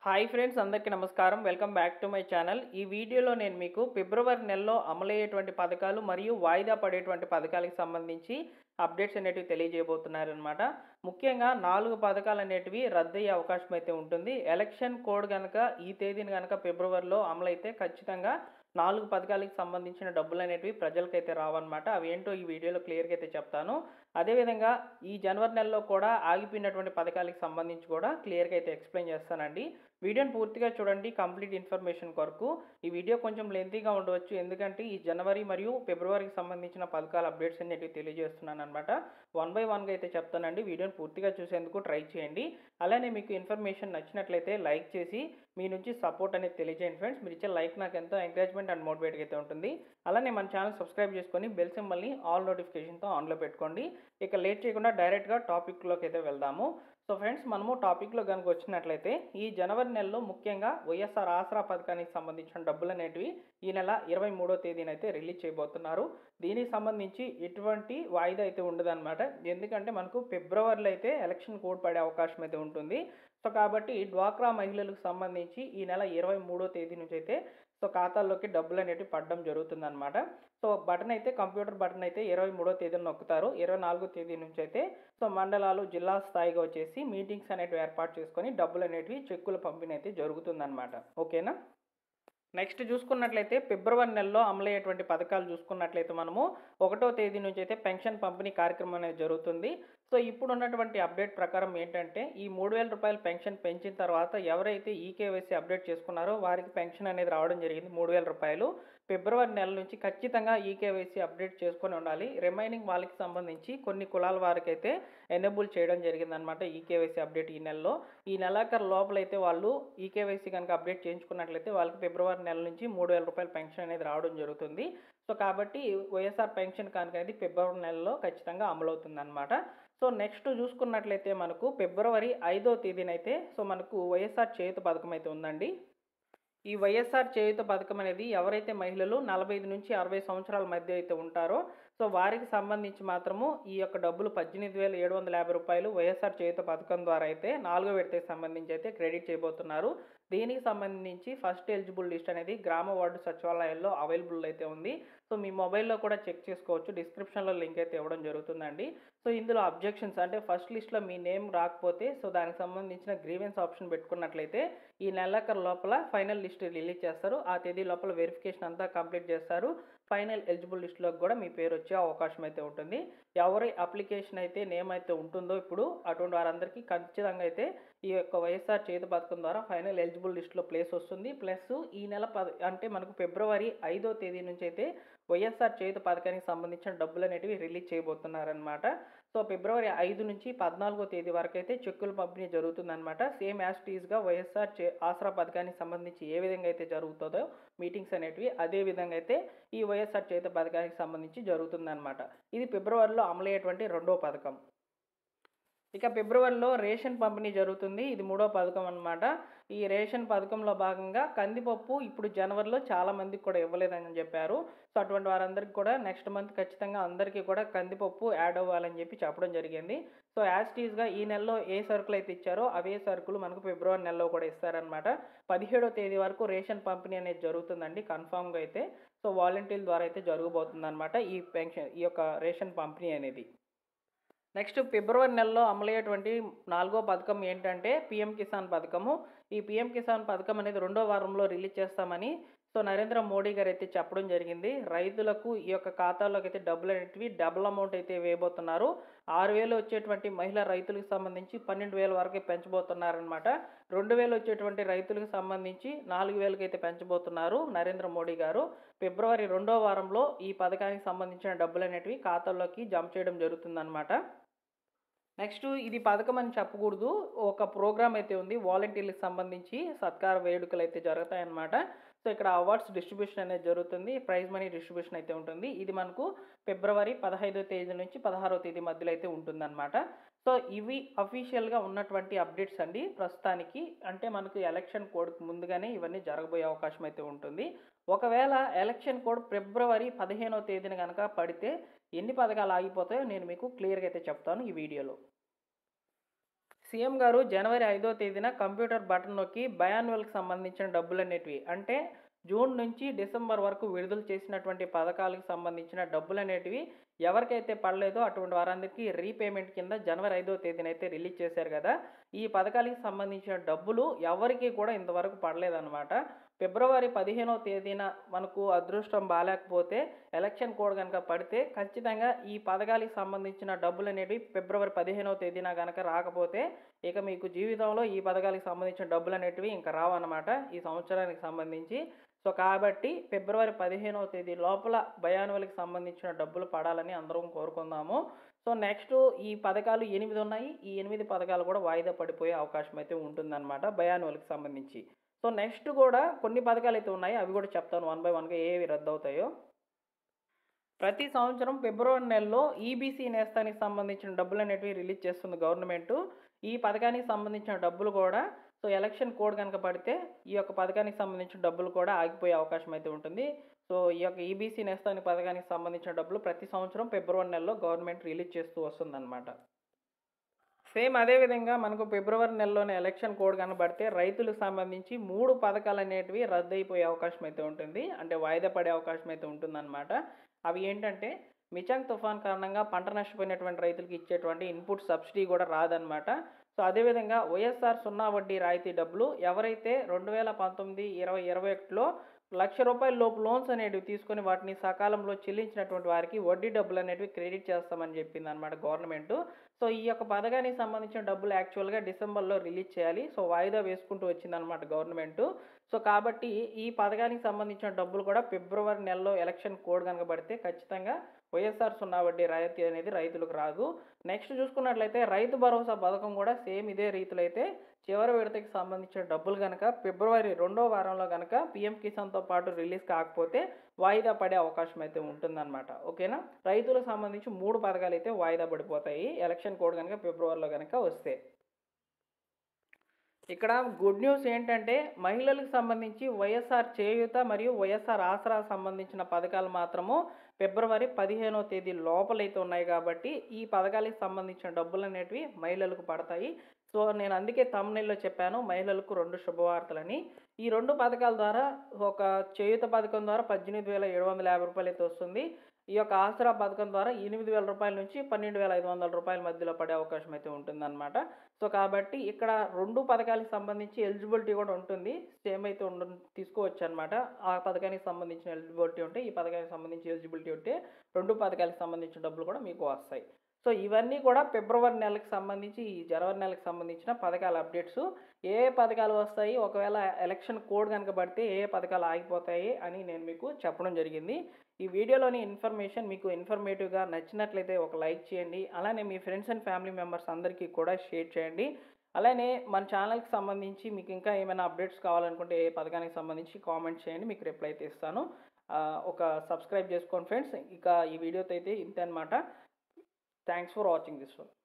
hi friends అందరికీ నమస్కారం welcome back to my channel ఈ వీడియోలో నేను మీకు ఫిబ్రవరి నెలలో అమలయ్యేటువంటి పథకాలు మరియు వాయిదా పడేటువంటి పథకాలకు సంబంధించి అప్డేట్స్ అనేటివి తెలియజేయబోతున్నారనమాట ముఖ్యంగా నాలుగు పథకాలు అనేటివి రద్దయ్యే అవకాశం అయితే ఉంటుంది ఎలక్షన్ కోడ్ కనుక ఈ తేదీని కనుక ఫిబ్రవరిలో అమలైతే ఖచ్చితంగా నాలుగు పథకాలకు సంబంధించిన డబ్బులు అనేటివి ప్రజలకైతే రావన్నమాట అవి ఏంటో ఈ వీడియోలో క్లియర్గా అయితే చెప్తాను అదేవిధంగా ఈ జనవరి నెలలో కూడా ఆగిపోయినటువంటి పథకాలకు సంబంధించి కూడా క్లియర్గా అయితే ఎక్స్ప్లెయిన్ చేస్తానండి వీడియోని పూర్తిగా చూడండి కంప్లీట్ ఇన్ఫర్మేషన్ కొరకు ఈ వీడియో కొంచెం లెంతీగా ఉండవచ్చు ఎందుకంటే ఈ జనవరి మరియు ఫిబ్రవరికి సంబంధించిన పథకాల అప్డేట్స్ అనేటివి తెలియజేస్తున్నాను అనమాట వన్ బై వన్గా అయితే చెప్తానండి వీడియోని పూర్తిగా చూసేందుకు ట్రై చేయండి అలానే మీకు ఇన్ఫర్మేషన్ నచ్చినట్లయితే లైక్ చేసి మీ నుంచి సపోర్ట్ అనేది తెలియజేయండి ఫ్రెండ్స్ మీరు ఇచ్చే లైక్ నాకు ఎంతో ఎంకరేజ్మెంట్ అండ్ మోటివేట్ అయితే ఉంటుంది అలానే మన ఛానల్ సబ్స్క్రైబ్ చేసుకొని బెల్ సింబల్ని ఆల్ నోటిఫికేషన్తో ఆన్లో పెట్టుకోండి ఇక లేట్ చేయకుండా డైరెక్ట్గా టాపిక్లోకి అయితే వెళ్దాము సో ఫ్రెండ్స్ మనము టాపిక్లో కనుక వచ్చినట్లయితే ఈ జనవరి నెలలో ముఖ్యంగా వైఎస్ఆర్ ఆసరా పథకానికి సంబంధించిన డబ్బులు అనేటివి ఈ నెల ఇరవై మూడో తేదీనైతే రిలీజ్ చేయబోతున్నారు దీనికి సంబంధించి ఎటువంటి వాయిదా అయితే ఉండదన్నమాట ఎందుకంటే మనకు ఫిబ్రవరిలో అయితే ఎలక్షన్ కోడ్ పడే అవకాశం అయితే ఉంటుంది సో కాబట్టి డ్వాక్రా మహిళలకు సంబంధించి ఈ నెల ఇరవై మూడో తేదీ నుంచి అయితే సో ఖాతాల్లోకి డబ్బులు అనేవి పడడం జరుగుతుందన్నమాట సో బటన్ అయితే కంప్యూటర్ బటన్ అయితే ఇరవై మూడో తేదీన నొక్కుతారు ఇరవై నాలుగో తేదీ నుంచి అయితే సో మండలాలు జిల్లా స్థాయిగా వచ్చేసి మీటింగ్స్ అనేటివి ఏర్పాటు చేసుకొని డబ్బులు అనేటివి చెక్కుల పంపిణీ అయితే జరుగుతుందన్నమాట ఓకేనా నెక్స్ట్ చూసుకున్నట్లయితే ఫిబ్రవరి నెలలో అమలయ్యేటువంటి పథకాలు చూసుకున్నట్లయితే మనము ఒకటో తేదీ నుంచి అయితే పెన్షన్ పంపిణీ కార్యక్రమం అనేది జరుగుతుంది సో ఇప్పుడు ఉన్నటువంటి అప్డేట్ ప్రకారం ఏంటంటే ఈ మూడు వేల రూపాయల పెన్షన్ పెంచిన తర్వాత ఎవరైతే ఈకేవైసీ అప్డేట్ చేసుకున్నారో వారికి పెన్షన్ అనేది రావడం జరిగింది మూడు వేల రూపాయలు ఫిబ్రవరి నెల నుంచి ఖచ్చితంగా ఈకేవైసీ అప్డేట్ చేసుకొని ఉండాలి రిమైనింగ్ వాళ్ళకి సంబంధించి కొన్ని కులాల వారికి అయితే ఎనేబుల్ చేయడం జరిగిందనమాట ఈకేవైసీ అప్డేట్ ఈ నెలలో ఈ నెలాఖరు లోపలైతే వాళ్ళు ఈకేవైసీ కనుక అప్డేట్ చేయించుకున్నట్లయితే వాళ్ళకి ఫిబ్రవరి నెల నుంచి మూడు వేల రూపాయల పెన్షన్ అనేది రావడం జరుగుతుంది సో కాబట్టి వైఎస్ఆర్ పెన్షన్ కనుక అనేది ఫిబ్రవరి నెలలో ఖచ్చితంగా అమలవుతుంది అనమాట సో నెక్స్ట్ చూసుకున్నట్లయితే మనకు ఫిబ్రవరి ఐదో తేదీనైతే సో మనకు వైఎస్ఆర్ చేయుత పథకం అయితే ఉందండి ఈ వైఎస్ఆర్ చేయుత పథకం అనేది ఎవరైతే మహిళలు నలభై ఐదు నుంచి అరవై సంవత్సరాల మధ్య అయితే ఉంటారో సో వారికి సంబంధించి మాత్రము ఈ యొక్క డబ్బులు పద్దెనిమిది వేల ఏడు వందల యాభై రూపాయలు వైఎస్ఆర్ చేయుత పథకం ద్వారా అయితే నాలుగో విడతకి సంబంధించి అయితే క్రెడిట్ చేయబోతున్నారు దీనికి సంబంధించి ఫస్ట్ ఎలిజిబుల్ లిస్ట్ అనేది గ్రామ వార్డు సచివాలయాల్లో అవైలబుల్ అయితే ఉంది సో మీ మొబైల్లో కూడా చెక్ చేసుకోవచ్చు డిస్క్రిప్షన్లో లింక్ అయితే ఇవ్వడం జరుగుతుందండి సో ఇందులో అబ్జెక్షన్స్ అంటే ఫస్ట్ లిస్ట్లో మీ నేమ్ రాకపోతే సో దానికి సంబంధించిన గ్రీవెన్స్ ఆప్షన్ పెట్టుకున్నట్లయితే ఈ నెలాఖరు లోపల ఫైనల్ లిస్ట్ రిలీజ్ చేస్తారు ఆ తేదీ లోపల వెరిఫికేషన్ అంతా కంప్లీట్ చేస్తారు ఫైనల్ ఎలిజిబుల్ లిస్టులోకి కూడా మీ పేరు వచ్చే అవకాశం అయితే ఉంటుంది ఎవరి అప్లికేషన్ అయితే నేమ్ అయితే ఉంటుందో ఇప్పుడు అటువంటి వారందరికీ ఖచ్చితంగా అయితే ఈ యొక్క వైఎస్ఆర్ చేతి పథకం ద్వారా ఫైనల్ ఎలిజిబుల్ లిస్ట్లో ప్లేస్ వస్తుంది ప్లస్ ఈ నెల పద అంటే మనకు ఫిబ్రవరి ఐదో తేదీ నుంచి అయితే వైఎస్ఆర్ చేతి పథకానికి సంబంధించిన డబ్బులు అనేటివి రిలీజ్ చేయబోతున్నారనమాట సో ఫిబ్రవరి ఐదు నుంచి పద్నాలుగో తేదీ వరకు అయితే చెక్కుల పంపిణీ జరుగుతుందన్నమాట సేమ్ యాజ్ టీజ్గా వైఎస్ఆర్ చే ఆసరా పథకానికి సంబంధించి ఏ విధంగా అయితే జరుగుతుందో మీటింగ్స్ అనేటివి అదే విధంగా అయితే ఈ వైఎస్ఆర్ చేత పథకానికి సంబంధించి జరుగుతుందన్నమాట ఇది ఫిబ్రవరిలో అమలయ్యేటువంటి రెండో పథకం ఇక ఫిబ్రవరిలో రేషన్ పంపిణీ జరుగుతుంది ఇది మూడో పథకం అనమాట ఈ రేషన్ పథకంలో భాగంగా కందిపప్పు ఇప్పుడు జనవరిలో చాలా మందికి కూడా ఇవ్వలేదని చెప్పారు సో అటువంటి వారందరికీ కూడా నెక్స్ట్ మంత్ ఖచ్చితంగా అందరికీ కూడా కందిపప్పు యాడ్ అవ్వాలని చెప్పి చెప్పడం జరిగింది సో యాజ్ టీజ్గా ఈ నెలలో ఏ సరుకులు అయితే ఇచ్చారో అవే సరుకులు మనకు ఫిబ్రవరి నెలలో కూడా ఇస్తారనమాట పదిహేడో తేదీ వరకు రేషన్ పంపిణీ అనేది జరుగుతుందండి కన్ఫామ్గా అయితే సో వాలంటీర్ల ద్వారా అయితే జరగబోతుంది అనమాట ఈ పెన్షన్ ఈ యొక్క రేషన్ పంపిణీ అనేది నెక్స్ట్ ఫిబ్రవరి నెలలో అమలయ్యేటువంటి నాలుగో పథకం ఏంటంటే పిఎం కిసాన్ పథకము ఈ పిఎం కిసాన్ పథకం అనేది రెండో వారంలో రిలీజ్ చేస్తామని సో నరేంద్ర మోడీ గారు అయితే చెప్పడం జరిగింది రైతులకు ఈ యొక్క ఖాతాలోకి అయితే డబ్బులు అనేటివి డబుల్ అమౌంట్ అయితే వేయబోతున్నారు ఆరు వేలు వచ్చేటువంటి మహిళా రైతులకు సంబంధించి పన్నెండు వేల వరకు పెంచబోతున్నారనమాట రెండు వేలు వచ్చేటువంటి రైతులకు సంబంధించి నాలుగు వేలకు అయితే పెంచబోతున్నారు నరేంద్ర మోడీ గారు ఫిబ్రవరి రెండో వారంలో ఈ పథకానికి సంబంధించిన డబ్బులు అనేటివి ఖాతాల్లోకి జమ చేయడం జరుగుతుందన్నమాట నెక్స్ట్ ఇది పథకం అని చెప్పకూడదు ఒక ప్రోగ్రామ్ అయితే ఉంది వాలంటీర్లకు సంబంధించి సత్కార వేడుకలు అయితే జరుగుతాయన్నమాట సో ఇక్కడ అవార్డ్స్ డిస్ట్రిబ్యూషన్ అనేది జరుగుతుంది ప్రైజ్ మనీ డిస్ట్రిబ్యూషన్ అయితే ఉంటుంది ఇది మనకు ఫిబ్రవరి పదహైదో తేదీ నుంచి పదహారో తేదీ మధ్యలో అయితే ఉంటుందన్నమాట సో ఇవి అఫీషియల్గా ఉన్నటువంటి అప్డేట్స్ అండి ప్రస్తుతానికి అంటే మనకు ఎలక్షన్ కోడ్ ముందుగానే ఇవన్నీ జరగబోయే అవకాశం అయితే ఉంటుంది ఒకవేళ ఎలక్షన్ కోడ్ ఫిబ్రవరి పదిహేనో తేదీన కనుక పడితే ఎన్ని పథకాలు ఆగిపోతాయో నేను మీకు క్లియర్గా అయితే చెప్తాను ఈ వీడియోలో సీఎం గారు జనవరి ఐదో తేదీన కంప్యూటర్ బటన్ నొక్కి బయాన్యువల్కి సంబంధించిన డబ్బులు అనేటివి అంటే జూన్ నుంచి డిసెంబర్ వరకు విడుదల చేసినటువంటి పథకాలకు సంబంధించిన డబ్బులు అనేటివి ఎవరికైతే పడలేదో అటువంటి వారందరికీ రీపేమెంట్ కింద జనవరి ఐదో తేదీన అయితే రిలీజ్ చేశారు కదా ఈ పథకాలకు సంబంధించిన డబ్బులు ఎవరికి కూడా ఇంతవరకు పడలేదన్నమాట ఫిబ్రవరి పదిహేనవ తేదీన మనకు అదృష్టం బాగాలేకపోతే ఎలక్షన్ కోడ్ కనుక పడితే ఖచ్చితంగా ఈ పథకాలకు సంబంధించిన డబ్బులు అనేవి ఫిబ్రవరి పదిహేనవ తేదీన కనుక రాకపోతే ఇక మీకు జీవితంలో ఈ పథకాలకు సంబంధించిన డబ్బులు అనేటివి ఇంకా రావన్నమాట ఈ సంవత్సరానికి సంబంధించి సో కాబట్టి ఫిబ్రవరి పదిహేనవ తేదీ లోపల బయానువల్కి సంబంధించిన డబ్బులు పడాలని అందరం కోరుకుందాము సో నెక్స్ట్ ఈ పథకాలు ఎనిమిది ఉన్నాయి ఈ ఎనిమిది పథకాలు కూడా వాయిదా పడిపోయే అవకాశం అయితే ఉంటుందన్నమాట బయానువల్కి సంబంధించి సో నెక్స్ట్ కూడా కొన్ని పథకాలు అయితే ఉన్నాయి అవి కూడా చెప్తాను వన్ బై వన్గా ఏవి రద్దు అవుతాయో ప్రతి సంవత్సరం ఫిబ్రవరి నెలలో ఈబీసీ నేస్తానికి సంబంధించిన డబ్బులు అనేటివి రిలీజ్ చేస్తుంది గవర్నమెంట్ ఈ పథకానికి సంబంధించిన డబ్బులు కూడా సో ఎలక్షన్ కోడ్ కనుక పడితే ఈ యొక్క పథకానికి సంబంధించిన డబ్బులు కూడా ఆగిపోయే అవకాశం అయితే ఉంటుంది సో ఈ యొక్క ఈబీసీ నేస్తానికి పథకానికి సంబంధించిన డబ్బులు ప్రతి సంవత్సరం ఫిబ్రవరి నెలలో గవర్నమెంట్ రిలీజ్ చేస్తూ వస్తుందన్నమాట సేమ్ అదేవిధంగా మనకు ఫిబ్రవరి నెలలోనే ఎలక్షన్ కోడ్ కనబడితే రైతులకు సంబంధించి మూడు పథకాలు అనేటివి రద్దు అయిపోయే అవకాశం అయితే ఉంటుంది అంటే వాయిదా పడే అవకాశం అయితే ఉంటుందన్నమాట అవి ఏంటంటే మిచాంగ్ తుఫాన్ కారణంగా పంట నష్టపోయినటువంటి రైతులకు ఇచ్చేటువంటి ఇన్పుట్ సబ్సిడీ కూడా రాదనమాట సో అదేవిధంగా వైఎస్ఆర్ సున్నా వడ్డీ రాయితీ డబ్బులు ఎవరైతే రెండు వేల పంతొమ్మిది ఇరవై ఇరవై ఒకటిలో లక్ష రూపాయల లోపు లోన్స్ అనేటివి తీసుకొని వాటిని సకాలంలో చెల్లించినటువంటి వారికి వడ్డీ డబ్బులు అనేటివి క్రెడిట్ చేస్తామని చెప్పింది అనమాట గవర్నమెంట్ సో ఈ యొక్క పథకానికి సంబంధించిన డబ్బులు యాక్చువల్గా డిసెంబర్లో రిలీజ్ చేయాలి సో వాయిదా వేసుకుంటూ వచ్చిందనమాట గవర్నమెంట్ సో కాబట్టి ఈ పథకానికి సంబంధించిన డబ్బులు కూడా ఫిబ్రవరి నెలలో ఎలక్షన్ కోడ్ కనుక పడితే ఖచ్చితంగా వైఎస్ఆర్ సున్నా వడ్డీ రాయితీ అనేది రైతులకు రాదు నెక్స్ట్ చూసుకున్నట్లయితే రైతు భరోసా పథకం కూడా సేమ్ ఇదే రీతిలో అయితే చివరి విడతకి సంబంధించిన డబ్బులు కనుక ఫిబ్రవరి రెండో వారంలో కనుక పిఎం కిసాన్తో పాటు రిలీజ్ కాకపోతే వాయిదా పడే అవకాశం అయితే ఉంటుందన్నమాట ఓకేనా రైతులకు సంబంధించి మూడు పథకాలు అయితే వాయిదా పడిపోతాయి ఎలక్షన్ కోడ్ కనుక ఫిబ్రవరిలో కనుక వస్తే ఇక్కడ గుడ్ న్యూస్ ఏంటంటే మహిళలకు సంబంధించి వైఎస్ఆర్ చేయూత మరియు వైఎస్ఆర్ ఆసరా సంబంధించిన పథకాలు మాత్రము ఫిబ్రవరి పదిహేనో తేదీ లోపలైతే ఉన్నాయి కాబట్టి ఈ పథకాలకు సంబంధించిన డబ్బులు అనేటివి మహిళలకు పడతాయి సో నేను అందుకే తమిళలో చెప్పాను మహిళలకు రెండు శుభవార్తలని ఈ రెండు పథకాల ద్వారా ఒక చేయూత పథకం ద్వారా పద్దెనిమిది వేల ఏడు వందల యాభై రూపాయలు అయితే వస్తుంది ఈ యొక్క ఆసరా పథకం ద్వారా ఎనిమిది వేల రూపాయల నుంచి పన్నెండు వేల ఐదు వందల రూపాయల మధ్యలో పడే అవకాశం అయితే ఉంటుందన్నమాట సో కాబట్టి ఇక్కడ రెండు పథకాలకు సంబంధించి ఎలిజిబిలిటీ కూడా ఉంటుంది సేమ్ అయితే ఉండ తీసుకోవచ్చు అనమాట ఆ పథకానికి సంబంధించిన ఎలిజిబిలిటీ ఉంటే ఈ పథకానికి సంబంధించి ఎలిజిబిలిటీ ఉంటే రెండు పథకాలకు సంబంధించిన డబ్బులు కూడా మీకు వస్తాయి సో ఇవన్నీ కూడా ఫిబ్రవరి నెలకు సంబంధించి ఈ జనవరి నెలకు సంబంధించిన పథకాల అప్డేట్స్ ఏ ఏ పథకాలు వస్తాయి ఒకవేళ ఎలక్షన్ కోడ్ కనుక పడితే ఏ ఏ పథకాలు ఆగిపోతాయి అని నేను మీకు చెప్పడం జరిగింది ఈ వీడియోలోని ఇన్ఫర్మేషన్ మీకు ఇన్ఫర్మేటివ్గా నచ్చినట్లయితే ఒక లైక్ చేయండి అలానే మీ ఫ్రెండ్స్ అండ్ ఫ్యామిలీ మెంబర్స్ అందరికీ కూడా షేర్ చేయండి అలానే మన ఛానల్కి సంబంధించి మీకు ఇంకా ఏమైనా అప్డేట్స్ కావాలనుకుంటే ఏ పథకానికి సంబంధించి కామెంట్ చేయండి మీకు రిప్లై అయితే ఇస్తాను ఆ, ఒక సబ్స్క్రైబ్ చేసుకోండి ఫ్రెండ్స్ ఇక ఈ వీడియోతో అయితే ఇంతే అనమాట thanks for watching this one